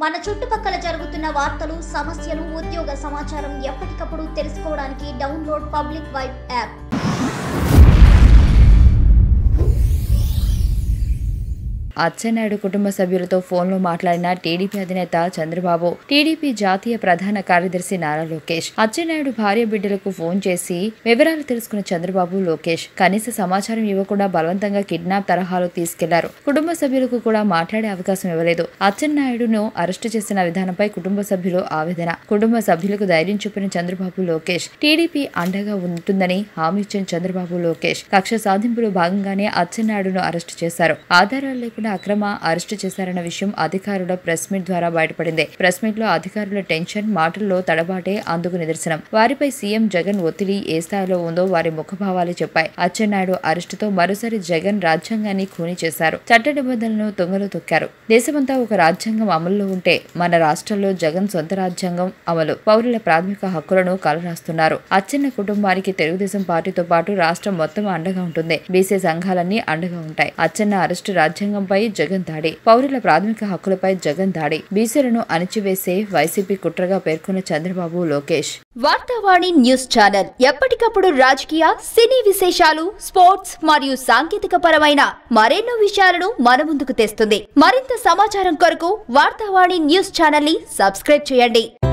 మన చుట్టుపక్కల జరుగుతున్న వార్తలు సమస్యలు ఉద్యోగ సమాచారం ఎప్పటికప్పుడు తెలుసుకోవడానికి download public vibe app Atchannaidu కుటుంబ సభ్యులతో ఫోన్లో మాట్లాడిన టీడీపీ అధినేత చంద్రబాబు టీడీపీ జాతీయ ప్రధాన కార్యదర్శి నారా లోకేష్ అచ్చెన్నాయుడు భార్య బిడ్డలకు ఫోన్ చేసి వివరాలు తెలుసుకున్న చంద్రబాబు లోకేష్ కనీస సమాచారం ఇవ్వకుండా బలవంతంగా కిడ్నాప్ తరహాలో తీసుకెళ్లారు కుటుంబ సభ్యులకు కూడా మాట్లాడే అవకాశం ఇవ్వలేదు అచ్చెన్నాయుడును అరెస్టు చేసిన విధానంపై కుటుంబ సభ్యులు ఆవేదన కుటుంబ సభ్యులకు ధైర్యం చూపిన చంద్రబాబు లోకేష్ టీడీపీ అండగా ఉంటుందని హామీ ఇచ్చిన చంద్రబాబు లోకేష్ కక్ష సాధింపులో భాగంగానే అచ్చెన్నాయుడును అరెస్టు చేశారు ఆధారాలు లేకుండా అక్రమ అరెస్టు చేశారన్న విషయం అధికారుల ప్రెస్ మీట్ ద్వారా బయటపడింది ప్రెస్ మీట్ లో అధికారుల టెన్షన్ మాటల్లో తడబాటే అందుకు నిదర్శనం వారిపై సీఎం జగన్ ఒత్తిడి ఏ స్థాయిలో ఉందో వారి ముఖభావాలు చెప్పాయి అచ్చెన్నాయుడు అరెస్టుతో మరోసారి జగన్ రాజ్యాంగాన్ని ఖూనీ చేశారు చట్ట నిబంధనలను తొంగలో తొక్కారు దేశమంతా ఒక రాజ్యాంగం అమల్లో ఉంటే మన రాష్ట్రంలో జగన్ సొంత రాజ్యాంగం అమలు పౌరుల ప్రాథమిక హక్కులను కలరాస్తున్నారు అచ్చెన్న కుటుంబానికి తెలుగుదేశం పార్టీతో పాటు రాష్ట్రం మొత్తం అండగా ఉంటుంది బీసీ సంఘాలన్నీ అండగా ఉంటాయి అచ్చెన్న అరెస్టు రాజ్యాంగంపై జగన్ దాడి పౌరుల ప్రాథమిక హక్కులపై జగన్ దాడి బీసీలను అణిచివేసే వైసీపీ కుట్రగా పేర్కొన్న చంద్రబాబు లోకేష్ వార్తావాణి న్యూస్ ఛానల్ ఎప్పటికప్పుడు రాజకీయ సినీ విశేషాలు స్పోర్ట్స్ మరియు సాంకేతిక పరమైన మరెన్నో విషయాలను మన ముందుకు తెస్తుంది మరింత సమాచారం కొరకు వార్తావాణి న్యూస్ ఛానల్ ని సబ్స్క్రైబ్ చేయండి